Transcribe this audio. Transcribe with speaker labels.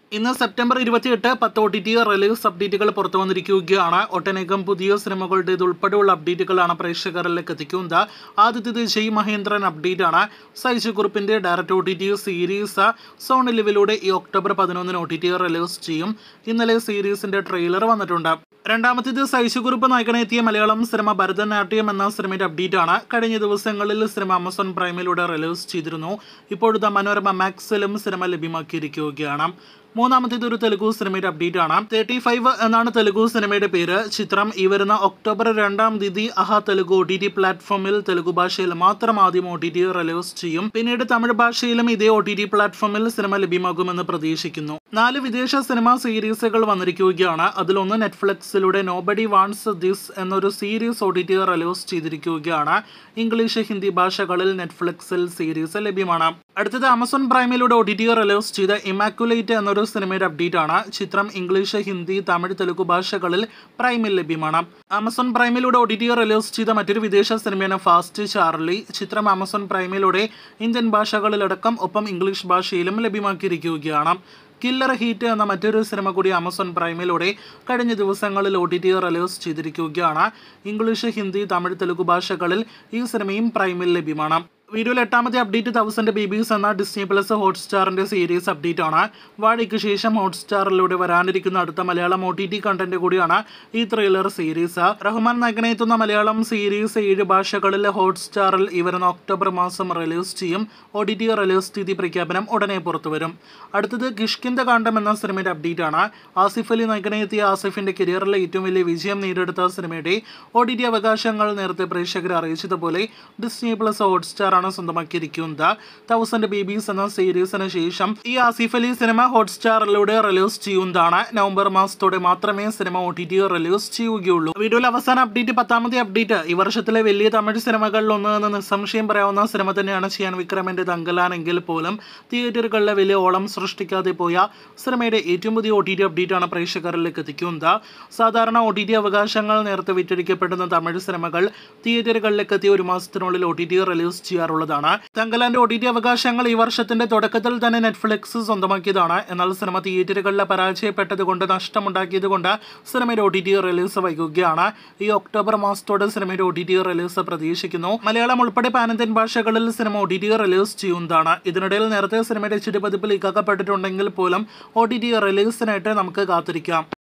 Speaker 1: ഇന്ന് സെപ്റ്റംബർ ഇരുപത്തിയെട്ട് പത്ത് ഒ ടി ടി റിലീസ് അപ്ഡേറ്റുകൾ പുറത്തു വന്നിരിക്കുകയാണ് ഒട്ടനേകം പുതിയ സിനിമകളുടെ ഇതുൾപ്പെടെയുള്ള അപ്ഡേറ്റുകളാണ് പ്രേക്ഷകരിലേക്ക് എത്തിക്കുന്നത് ആദ്യത്തേത് ജയ് മഹേന്ദ്രൻ അപ്ഡേറ്റ് ആണ് സൈജു കുറുപ്പിന്റെ direct O T T series Sony ലിവിലൂടെ ഈ ഒക്ടോബർ പതിനൊന്നിന് ഒ ടി ടി റിലീസ് ചെയ്യും ഇന്നലെ സീരീസിന്റെ ട്രെയിലർ വന്നിട്ടുണ്ട് രണ്ടാമത്തേത് സൈശുകുറുപ്പ് നായകനെത്തിയ മലയാളം സിനിമ ഭരതനാട്യം എന്ന സിനിമയുടെ അപ്ഡേറ്റ് ആണ് കഴിഞ്ഞ ദിവസങ്ങളിൽ സിനിമ ആമസോൺ പ്രൈമിലൂടെ റിലീസ് ചെയ്തിരുന്നു ഇപ്പോഴത്തെ മനോരമ മാക്സിലും സിനിമ ലഭ്യമാക്കിയിരിക്കുകയാണ് മൂന്നാമത്തേത് ഒരു തെലുഗു സിനിമയുടെ അപ്ഡേറ്റ് ആണ് തേർട്ടി ഫൈവ് എന്നാണ് തെലുഗു സിനിമയുടെ പേര് ചിത്രം ഈ വരുന്ന ഒക്ടോബർ രണ്ടാം തീയതി Aha Telugu O T T പ്ലാറ്റ്ഫോമിൽ തെലുഗു ഭാഷയിൽ മാത്രം ആദ്യം ഒ ടി ടി റിലീസ് ചെയ്യും പിന്നീട് തമിഴ് ഭാഷയിലും ഇതേ ഒ ടി ടി പ്ലാറ്റ്ഫോമിൽ സിനിമ ലഭ്യമാകുമെന്ന് പ്രതീക്ഷിക്കുന്നു നാല് വിദേശ സിനിമാ സീരീസുകൾ വന്നിരിക്കുകയാണ് അതിലൊന്ന് നെറ്റ്ഫ്ലിക്സിലൂടെ നോബഡി വാൺസ് ദിസ് എന്നൊരു series O T T release ചെയ്തിരിക്കുകയാണ് ഇംഗ്ലീഷ് ഹിന്ദി ഭാഷകളിൽ നെറ്റ്ഫ്ലിക്സിൽ സീരീസ് ലഭ്യമാണ് അടുത്തത് ആമസോൺ പ്രൈമിലൂടെ ഒ ടി ടി റിലീസ് ചെയ്ത ഇമാക്കുലേറ്റ് എന്നൊരു സിനിമയുടെ അപ്ഡേറ്റ് ആണ് ചിത്രം ഇംഗ്ലീഷ് ഹിന്ദി തമിഴ് തെലുഗു ഭാഷകളിൽ പ്രൈമിൽ ലഭ്യമാണ് ആമസോൺ പ്രൈമിലൂടെ ഒ ടി ടി റിലീസ് ചെയ്ത മറ്റൊരു വിദേശ സിനിമയാണ് ഫാസ്റ്റ് ചാർലി ചിത്രം ആമസോൺ പ്രൈമിലൂടെ ഇന്ത്യൻ ഭാഷകളിലടക്കം ഒപ്പം ഇംഗ്ലീഷ് ഭാഷയിലും ലഭ്യമാക്കിയിരിക്കുകയാണ് കില്ലർ ഹീറ്റ് എന്ന മറ്റൊരു സിനിമ കൂടി ആമസോൺ പ്രൈമിലൂടെ കഴിഞ്ഞ ദിവസങ്ങളിൽ ഒ ടി ടി റിലീസ് ചെയ്തിരിക്കുകയാണ് ഇംഗ്ലീഷ് ഹിന്ദി തമിഴ് തെലുഗു ഭാഷകളിൽ ഈ സിനിമയും പ്രൈമിൽ ലഭ്യമാണ് വീഡിയോയിൽ എട്ടാമത്തെ അപ്ഡേറ്റ് തൗസൻഡ് ബേബീസ് എന്ന ഡിസ്നി പ്ലസ് ഹോട്ട്സ്റ്റാറിന്റെ സീരീസ് അപ്ഡേറ്റ് ആണ് വാഴയ്ക്ക് ശേഷം ഹോട്ട്സ്റ്റാറിലൂടെ വരാനിരിക്കുന്ന അടുത്ത Malayalam O T T content കൂടിയാണ് ഈ ത്രില്ലർ സീരീസ് റഹ്മാൻ നായകനെത്തുന്ന മലയാളം സീരീസ് ഏഴ് ഭാഷകളിൽ ഹോട്ട്സ്റ്റാറിൽ ഈ വരുന്ന ഒക്ടോബർ മാസം റിലീസ് ചെയ്യും ഒ ടി ടി റിലീസ് തീയതി പ്രഖ്യാപനം ഉടനെ പുറത്തുവരും അടുത്തത് കിഷ്കിന്ത കാണ്ഡം എന്ന സിനിമയുടെ അപ്ഡേറ്റ് ആണ് ആസിഫ് അലി നായകനെത്തിയ ആസിഫിന്റെ കരിയറിലെ ഏറ്റവും വലിയ വിജയം നേടിയെടുത്ത സിനിമയുടെ ഒ ടി ടി അവകാശങ്ങൾ നേരത്തെ പ്രേക്ഷകരെ അറിയിച്ചതുപോലെ ഡിസ്നി പ്ലസ് ഹോട്ട്സ്റ്റാർ ആണ് സ്വന്തമാക്കിയിരിക്കുന്നത് തൗസൻഡ് ബേബീസ് എന്ന സീരീസിന് ശേഷം ഈ ആസിഫ് അലി സിനിമ ഹോട്ട്സ്റ്റാറിലൂടെ റിലീസ് ചെയ്യുന്നതാണ് നവംബർ മാസത്തോടെ മാത്രമേ cinema O T T release ചെയ്യുകയുള്ളൂ വീഡിയോയിൽ അവസാന അപ്ഡേറ്റ് പത്താമത്തെ അപ്ഡേറ്റ് ഈ വർഷത്തിലെ വലിയ തമിഴ് സിനിമകളിൽ ഒന്ന് എന്ന് നിസ്സംശയം പറയാവുന്ന സിനിമ തന്നെയാണ് ചെയ്യാൻ വിക്രമിന്റെ തങ്കലാൻ എങ്കിൽ പോലും തിയേറ്ററുകളിലെ വലിയ ഓളം സൃഷ്ടിക്കാതെ പോയ സിനിമയുടെ ഏറ്റവും പുതിയ ഒ ടി ടി അപ്ഡേറ്റ് ആണ് പ്രേക്ഷകരിലേക്ക് എത്തിക്കുന്നത് സാധാരണ ഒ ടി ടി അവകാശങ്ങൾ നേരത്തെ വിറ്റഴിക്കപ്പെടുന്ന തമിഴ് സിനിമകൾ തിയേറ്ററുകളിലേക്ക് എത്തിയ ഒരു മാസത്തിനുള്ളിൽ ഒ ടി ടി റിലീസ് ചെയ്യാറുള്ളതാണ് തങ്കലാന്റെ ഒ ടി ടി അവകാശങ്ങൾ ഈ വർഷത്തിന്റെ തുടക്കത്തിൽ തന്നെ നെറ്റ്ഫ്ലിക്സ് സ്വന്തമാക്കിയതാണ് എന്നാൽ സിനിമ തിയേറ്ററുകളിൽ പരാജയപ്പെട്ടത് കൊണ്ട് നഷ്ടമുണ്ടാക്കിയത് കൊണ്ട് സിനിമയുടെ ഒ ടി ടി റിലീസ് വൈകുകയാണ് ഈ ഒക്ടോബർ മാസത്തോടെ സിനിമയുടെ ഒ ടി ടി റിലീസ് പ്രതീക്ഷിക്കുന്നു മലയാളം ഉൾപ്പെടെ പാനന്ത്യൻ ഭാഷകളിൽ cinema O T T release ചെയ്യുന്നതാണ് ഇതിനിടയിൽ നേരത്തെ സിനിമയുടെ ചിരുപതിപ്പ് ലീക്കാക്കപ്പെട്ടിട്ടുണ്ടെങ്കിൽ പോലും ഒ ടി ടി റിലീസിനായിട്ട് നമുക്ക് കാത്തിരിക്കാം